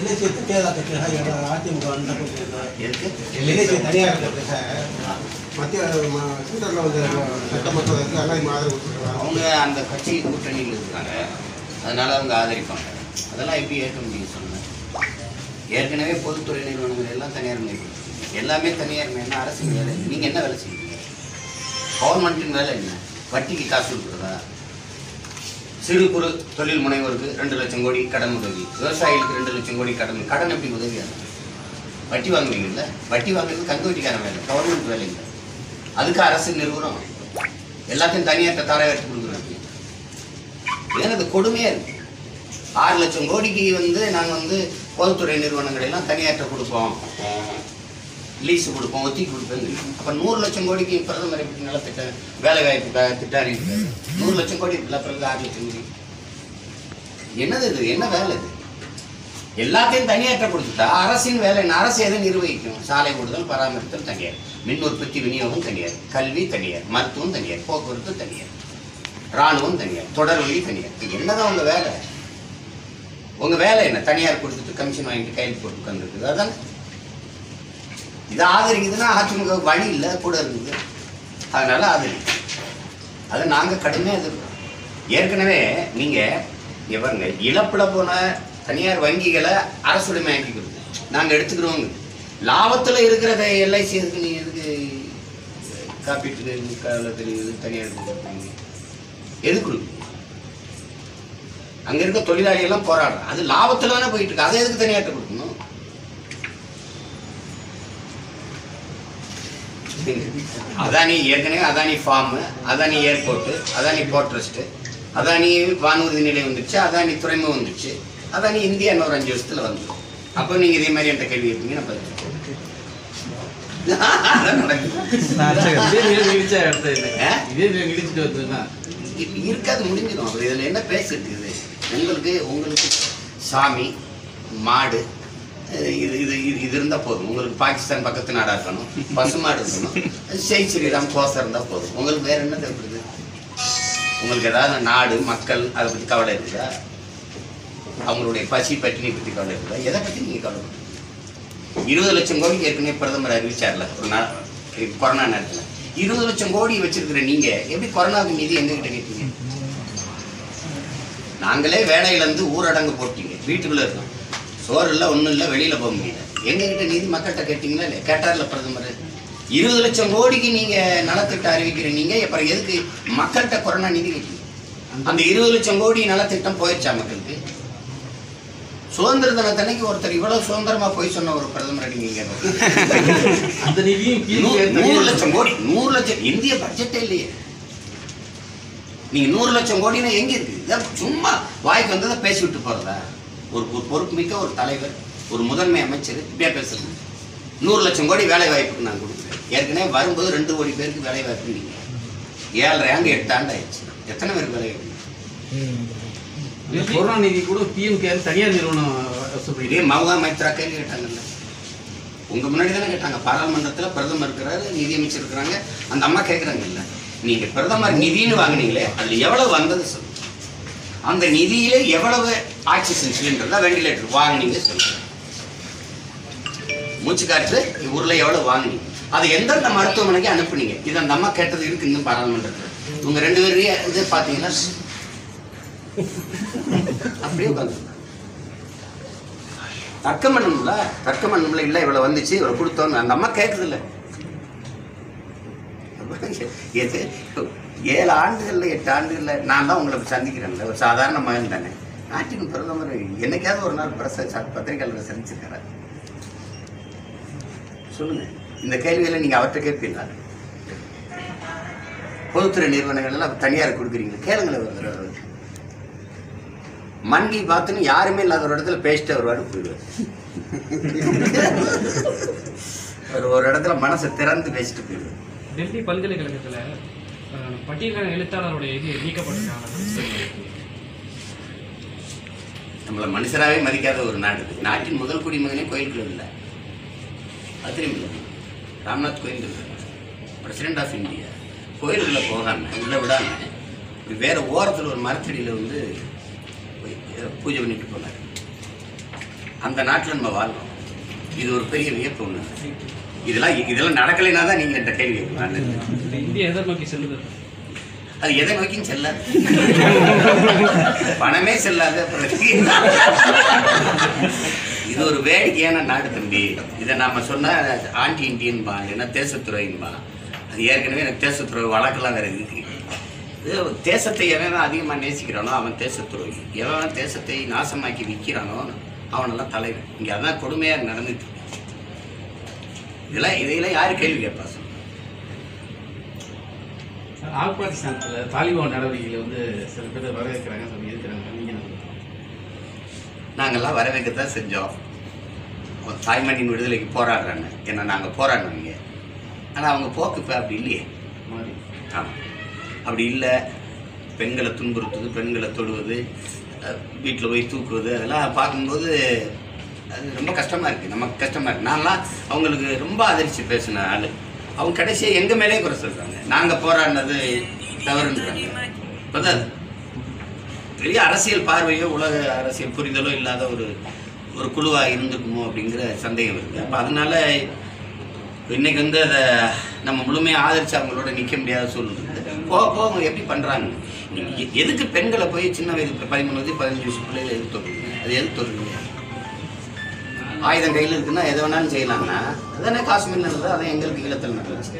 LIC தனியார் கட்டுறதுக்காக அதிமுக வந்து கொடுத்துருக்காங்க எதுக்கு எல்ஐசி தனியார் கட்டுறதுக்காக மத்திய ம- சென்ட்ரல்ல வந்து சட்டமன்றத்துக்கு எல்லாம் ஆதரவு கொடுத்துருக்காங்க அவங்க அந்த கட்சி கூட்டணியில் இருக்காங்க அதனால அவங்க ஆதரிப்பாங்க அதெல்லாம் எப்படி ஏற்க முடியும் சொல்லுங்க ஏற்கனவே பொதுத்துறை நிறுவனங்கள் எல்லாம் தனியார் மயம் எல்லாமே தனியார் மயம் அரசு வேலை நீங்கள் என்ன வேலை செய்வீங்க கவர்மெண்ட்டின் வேலை என்ன வட்டிக்கு காசு கொடுக்குறதா சிறு குறு தொழில் முனைவோருக்கு ரெண்டு லட்சம் கோடி கடன் உதவி விவசாயிகளுக்கு ரெண்டு லட்சம் கோடி கடன் கடன் எப்படி உதவியாக வட்டி வாங்குவீங்கல்ல வட்டி வாங்குறது கந்து வட்டிக்கான வேலை கவர்மெண்ட் வேலை இல்லை அதுக்கு அரசு நிறுவனம் எல்லாத்தையும் தனியார்ட்ட தர எடுத்து கொடுக்குறாங்க எனக்கு கொடுமையா இருக்கு ஆறு லட்சம் கோடிக்கு வந்து நாங்கள் வந்து பொதுத்துறை நிறுவனங்கள் எல்லாம் தனியார்ட்ட கொடுப்போம் லீஸ் கொடுப்போம் ஒத்தி கொடுப்போம் அப்போ நூறு லட்சம் கோடிக்கு பிரதமர் எப்படி நலத்திட்டம் வேலை வாய்ப்பு க- திட்டம் அறிவிக்கிறாரு நூறு லட்சம் கோடி இருக்குல்ல பிறகு ஆறு லட்சம் கோடி என்னது இது என்ன வேலை இது எல்லாத்தையும் தனியார்ட்ட கொடுத்துட்டா அரசின் வேலை என்ன? அரசு எதை நிர்வகிக்கும் சாலை ஓடுதல் பராமரித்தல் தனியார் மின் உற்பத்தி விநியோகம் தனியார் கல்வி தனியார் மருத்துவம் தனியார் போக்குவரத்து தனியார் ராணுவம் தனியார் தொடர்வழி தனியார் இது என்னதான் உங்க வேலை உங்க வேலை என்ன தனியார் கொடுத்துட்டு கமிஷன் வாங்கிட்டு கையில் போட்டு உட்காந்துருக்குது அதான் இது ஆதரிக்குதுன்னா அதிமுக வழி இல்லை கூட இருக்குது அதனால ஆதரிக்குது அதை நாங்கள் கடுமையாக எதிர்க்கிறோம் ஏற்கனவே நீங்கள் இங்க பாருங்க இழப்பில் போன தனியார் வங்கிகளை அரசுடைமையாக்கி கொடுத்து நாங்கள் எடுத்துக்கிறோங்க லாபத்தில் இருக்கிறத எல்ஐசி எதுக்கு நீ எதுக்கு காப்பீட்டு காலத்தில் இது தனியார் கொடுக்குறீங்க எது கொடுக்கு அங்க இருக்க தொழிலாளி எல்லாம் போராடுறாங்க அது லாபத்துல தானே போயிட்டு இருக்கு அதை எதுக்கு தனியாட்ட கொடுக்கணும் அதானி ஏற்கனவே Adani farm Adani airport Adani port trust Adani வானூர்தி நிலையம் வந்துச்சு அதானி துறைமுகம் வந்துச்சு அதானி இந்தியா இன்னொரு அஞ்சு வருஷத்துல வந்துடும் அப்போ நீங்க இதே மாதிரி என்கிட்ட கேள்வி கேட்பீங்க நான் பதில் சொல்றேன். அதான் நடக்குது இதே நிலை நீடிச்சா அடுத்த இது. ஆ? இதே நிலை நீடிச்சுட்டு வந்ததுன்னா இப்ப இருக்காது முடிஞ்சிடும் அப்புறம் இதில் என்ன பேசிட்டு இது உங்களுக்கு உங்களுக்கு சாமி மாடு அஹ் இது இது இது இது இருந்தால் போதும் உங்களுக்கு பாகிஸ்தான் பக்கத்து நாடாக இருக்கணும் பசுமாடு இருக்கணும் ஜெய் ஸ்ரீராம் கோசம் இருந்தால் போதும் உங்களுக்கு வேற என்ன தேவைப்படுது உங்களுக்கு ஏதாவது நாடு மக்கள் அதை பற்றி கவலை இருக்குதா அவங்களுடைய பசி பட்டினி பற்றி கவலை இருக்குதா எதை பற்றி நீங்கள் கவலைப்படுங்க இருபது லட்சம் கோடிக்கு ஏற்கனவே பிரதமர் அறிவிச்சார்ல ஒரு நாள் கொரோனா நேரத்தில் இருபது லட்சம் கோடி வச்சிருக்கிற நீங்க எப்படி கொரோனாவுக்கு நிதி எங்ககிட்ட கேட்டீங்க நாங்களே வேலை இழந்து ஊரடங்கு போட்டீங்க வீட்டுக்குள்ள இருக்கோம் சோறு இல்லை ஒன்றும் இல்லை வெளியில போக முடியல எங்ககிட்ட நிதி மக்கள்கிட்ட கேட்டீங்களா இல்லையா கேட்டார்ல பிரதமர் இருபது லட்சம் கோடிக்கு நீங்க நலத்திட்டம் அறிவிக்கிற நீங்க அப்புறம் எதுக்கு மக்கள்கிட்ட கொரோனா நிதி கேட்டீங்க அந்த இருபது லட்சம் கோடி நலத்திட்டம் போயிடுச்சா மக்களுக்கு சுதந்திர தினத்தன்னைக்கு ஒருத்தர் இவ்வளவு சுதந்திரமா போய் சொன்ன ஒரு பிரதமர் நீங்க இங்க அந்த நிதியும் கீழே நூ- நூறு தனியார் லட்சம் கோடி நூறு லட்சம் இந்திய பட்ஜெட்டே இல்லையே நீங்க நூறு லட்சம் கோடினா எங்க இருக்கு இதான் சும்மா வாய்க்கு வந்ததை பேசி விட்டு போறதா ஒரு ஒரு பொறுப்பு மிக்க ஒரு தலைவர் ஒரு முதன்மை அமைச்சர் இப்படியா பேசுறது நூறு லட்சம் கோடி வேலை வாய்ப்புக்கு நான் கொடுக்குறேன் ஏற்கனவே வரும்போது ரெண்டு கோடி பேருக்கு வேலை வாய்ப்பு நீங்க ஏழரை ஆண்டு எட்டு ஆண்டு ஆயிடுச்சு எத்தனை பேருக்கு வேலை வாய்ப்பு இந்த கொரோனா நிதி கூட பிஎம் கேர் தனியார் நிறுவனம் இதே வசூலிக்கிறது. மவுகா மைத்ரா கேள்வி கேட்டாங்கல்ல உங்க முன்னாடி தானே கேட்டாங்க பாராளுமன்றத்துல பிரதமர் இருக்கிறாரு நிதியமைச்சர் இருக்கிறாங்க அந்த அம்மா கேட்குறாங்கல்ல நீங்க பிரதமர் நிதின்னு வாங்குனீங்களே அதுல எவ்வளவு வந்தது சொல்லுங்க அந்த நிதியில எவ்வளவு ஆக்சிஜன் சிலிண்டர் தான் வெண்டிலேட்டர் வாங்குனீங்க சொல்லுங்க மூச்சு காற்று ஊர்ல எவ்வளவு வாங்குனீங்க அதை எந்தெந்த மருத்துவமனைக்கு அனுப்புனீங்க இது அந்த அம்மா கேட்டது இருக்கு இன்னும் பாராளுமன்றத்துல உங்க ரெண்டு பேரையும் இது பாத்தீங்கன்னா அப்படியே உட்காந்து தர்க்கம் பண்ணணும்ல தர்க்கம் பண்ணணும்ல இல்லை இவ்வளோ வந்துச்சு இவ்வளோ கொடுத்தோன்னு அந்த அம்மா கேட்குது இல்லை எது ஏழு ஆண்டுகளில் எட்டு ஆண்டுகளில் நான் தான் உங்களை சந்திக்கிறேன்ல ஒரு சாதாரண மகன் தானே நாட்டின் பிரதமர் என்னைக்காவது ஒரு நாள் பிரச பத்திரிகையாளர் சந்திச்சிருக்காரா சொல்லுங்க இந்த கேள்வியில நீங்க அவர்கிட்ட கேட்பீங்களா பொதுத்துறை நிறுவனங்கள் எல்லாம் தனியார் கொடுக்குறீங்க கேளுங்களேன் ஒரு தடவை. மண்டி பார்த்துன்னு யாருமே இல்லாத ஒரு இடத்துல பேசிட்டு வருவாரு போயிடுவார் ஒரு ஒரு இடத்துல மனசை திறந்து பேசிட்டு போயிடுவார் டெல்லி பல்கலைக்கழகத்துல அஹ், பட்டியலின எழுத்தாளருடைய இது நீக்கப்பட்டிருக்காங்க நம்மளை மனுஷராகவே மதிக்காத ஒரு நாடு இது. நாட்டின் முதல் குடிமகனே கோயிலுக்குள்ள இல்லை அது தெரியுமில்ல Ramnath Kovind president of India கோயிலுக்குள்ள போகாம உள்ள விடாம இப்படி வேற ஓரத்தில் ஒரு மரத்தடியில் வந்து போய் ஏதோ பூஜை பண்ணிட்டு போனார் அந்த நாட்டில் நம்ம வாழ்றோம் இது ஒரு பெரிய வியப்பு ஒன்று இதெல்லாம் இதெல்லாம் நடக்கலைன்னா தான் நீங்கள் இந்த கேள்வி கேட்கலாம் இந்த இந்தியா எதை நோக்கி செல்லுது அது எதை நோக்கியும் செல்லாது பணமே செல்லாது அப்புறம் எதுக்கு? இது ஒரு வேடிக்கையான நாடு தம்பி இதை நாம சொன்னா ஆன்டி இண்டியன்பா இல்லைன்னா தேசத்துறைன்பா அது ஏற்கனவே எனக்கு தேசத்துறை வழக்கெல்லாம் வேற இருக்கு இது தேசத்தை எவன் அதிகமாக நேசிக்கிறானோ அவன் தேசத்துறை எவன் தேசத்தை நாசமாக்கி விற்கிறானோ அவனெல்லாம் தலைவன் இங்கே அதான் கொடுமையாக நடந்துட்டு இருக்கு. இதெல்லாம் இதையெல்லாம் யார் கேள்வி கேட்பா சொல்லு? ஆப்கானிஸ்தானத்தில் தாலிபான் நடவடிக்கைகளை வந்து சில பேர் வரவேற்கிறாங்க சொல்லி இருக்கிறாங்க நீங்க என்ன சொல்றீங்க? நாங்கள்லாம் வரவேற்கத்தான் செஞ்சோம் அவன் தாய்மண்ணின் விடுதலைக்கு போராடுறாங்க ஏன்னா நாங்கள் போராடினவங்க ஆனால் அவங்க போக்கு இப்போ அப்படி இல்லையே மாறி ஆமாம் அப்படி இல்லை பெண்களை துன்புறுத்துவது பெண்களை தொடுவது வீட்டில் போய் தூக்குவது அதெல்லாம் பார்க்கும்போது அது ரொம்ப கஷ்டமாக இருக்குது நமக்கு கஷ்டமாக இருக்குது நான்லாம் அவங்களுக்கு ரொம்ப ஆதரித்து பேசின ஆள் அவங்க கடைசியாக எங்கள் மேலே குறை சொல்கிறாங்க நாங்கள் போராடினது தவறுன்றாங்க இப்போதான் பெரிய அரசியல் பார்வையோ உலக அரசியல் புரிதலோ இல்லாத ஒரு ஒரு குழுவாக இருந்திருக்குமோ அப்படிங்கிற சந்தேகம் இருக்குது அப்போ அதனால இன்னைக்கு வந்து அதை நம்ம முழுமையாக ஆதரிச்சு அவங்களோட நிற்க முடியாத சூழ்நிலை போக போக அவங்க எப்படி பண்ணுறாங்க நீங்கள் எதுக்கு பெண்களை போய் சின்ன வயது பதிமூணு வயது பதினஞ்சு வயசு பிள்ளைகளை எதுக்கு தொடுறீங்க அது எதுக்கு தொடுறீங்க ஆயுதம் கையில் இருக்குன்னா எதை வேணாலும் செய்யலாம்னா அதானே காஷ்மீர் நடந்தது அதான் எங்களுக்கு ஈழத்தில் நடந்துச்சு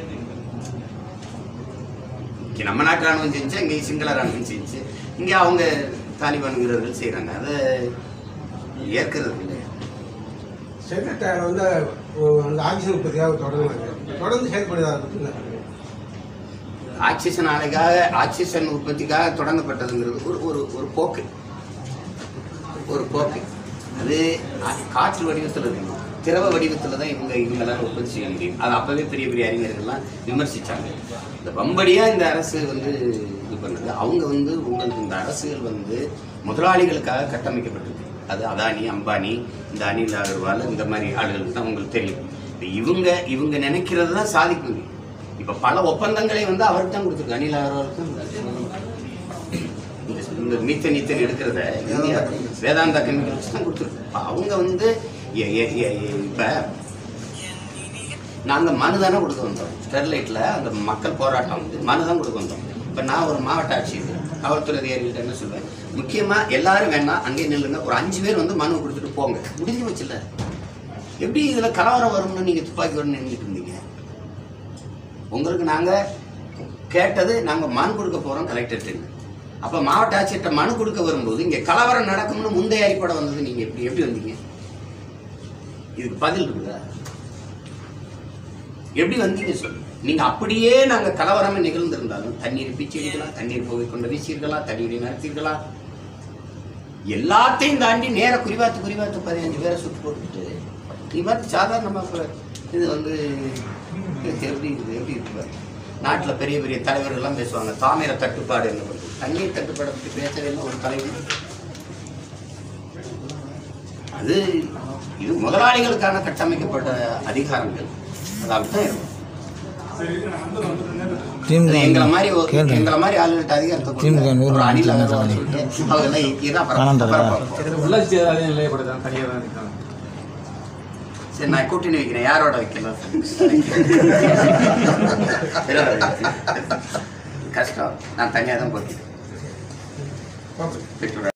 இங்கே நம்ம நாட்டு ராணுவம் செஞ்சு இங்கே சிங்கள ராணுவம் செஞ்சு இங்கே அவங்க தாலிபான் வீரர்கள் செய்கிறாங்க அதை ஏற்கிறது இல்லை செக்ரட்டரி வந்து அஹ், அந்த ஆக்சிஜன் உற்பத்தியாக தொடங்கினாங்க தொடர்ந்து செயல்படுதா அதை பற்றி என்ன சொல்றீங்க? ஆக்சிஜன் ஆலைக்காக ஆக்சிஜன் உற்பத்திக்காக தொடங்கப்பட்டதுங்கிறது ஒரு ஒரு ஒரு போக்கு ஒரு போக்கு அது ஆ- காற்று வடிவத்தில் இருக்கணும் திரவ வடிவத்தில் தான் இவங்க இவங்களால உற்பத்தி செய்ய முடியும் அது அப்பவே பெரிய பெரிய அறிஞர்கள்லாம் விமர்சிச்சாங்க இந்த வம்படியாக இந்த அரசு வந்து இது பண்ணுது அவங்க வந்து உங்களுக்கு இந்த அரசுகள் வந்து முதலாளிகளுக்காக கட்டமைக்கப்பட்டிருக்கு அது அதானி அம்பானி இந்த அனில் அகர்வால் இந்த மாதிரி ஆளுகளுக்கு தான் உங்களுக்கு தெரியும் இப்போ இவங்க இவங்க நினைக்கிறது தான் சாதிக்க முடியும் இப்போ பல ஒப்பந்தங்களை வந்து அவருக்கு தான் கொடுத்துருக்கு அனில் அகர்வாலுக்கு தான் இந்த- இந்த மீத்தன் ஈத்தன் எடுக்கிறத இந்தியா வேதாந்தா கெமிக்கல்ஸ் தான் கொடுத்துருக்கு இப்போ அவங்க வந்து எ- எ- எ- எ- இப்ப நாங்க மனு தானே கொடுக்க வந்தோம் ஸ்டெர்லைட்ல அந்த மக்கள் போராட்டம் வந்து மனு தான் கொடுக்க வந்தோம் இப்ப நான் ஒரு மாவட்ட ஆட்சியர் காவல்துறை அதிகாரிகிட்ட என்ன சொல்வேன் முக்கியமா எல்லாரும் வேணாம் அங்கே நில்லுங்க ஒரு அஞ்சு பேர் வந்து மனு கொடுத்துட்டு போங்க முடிஞ்சு வச்சுல எப்படி இதுல கலவரம் வரும்னு நீங்க துப்பாக்கி வரணும்னு நின்றுட்டு இருந்தீங்க உங்களுக்கு நாங்க கேட்டது நாங்க மனு கொடுக்க போறோம் கலெக்டர்கிட்ட அப்ப மாவட்ட ஆட்சியர்கிட்ட மனு கொடுக்க வரும்போது இங்க கலவரம் நடக்கும்னு முந்தைய அறிப்படை வந்தது நீங்க எப்படி எப்படி வந்தீங்க இதுக்கு பதில் இருக்குதா எப்படி வந்தீங்க சொல்லு நீங்க அப்படியே நாங்க கலவரமே நிகழ்ந்திருந்தாலும் தண்ணீர் பீச்சி அடிக்கலாம் தண்ணீர் போகை கொண்டு வீசியிருக்கலாம் தண்ணீரை நடத்திருக்கலாம் எல்லாத்தையும் தாண்டி நேர குறிவாத்து குறிவாத்து பதினஞ்சு பேரை சுட்டு போட்டுட்டு நீ பார்த்து சாதாரணமா இப்ப இது வந்து இது எப்படி இது எப்படி இருக்கு பாரு. நாட்டுல பெரிய பெரிய தலைவர்கள் எல்லாம் பேசுவாங்க தாமிர தட்டுப்பாடு என்ன பண்ணுறது தண்ணீர் தட்டுப்பாடை பற்றி பேசவே இல்லை ஒரு தலைவர் அது இது முதலாளிகளுக்கான கட்டமைக்கப்பட்ட அதிகாரங்கள் அது அப்படித்தான் இருக்கும் அது எங்களை மாதிரி ஒரு- எங்களை மாதிரி ஆளுகிட்ட அதிகாரத்தை கொடுத்தா, ஒரு அணில் அகர்வால் சொல்லிட்டு அவங்க எல்லாம் இதான் பரப்ப- பரப்பாங்க. உள்ளாட்சி அதிகாரிகள் நிலையப்படுதான் தனியாக தான் இருக்காங்க சரி நான் கூட்டணி வைக்கிறேன் யாரோட வைக்கலாம் கஷ்டம் நான் தனியாக தான் போட்டிட்டேன் பார்ப்போம். பெற்றோர்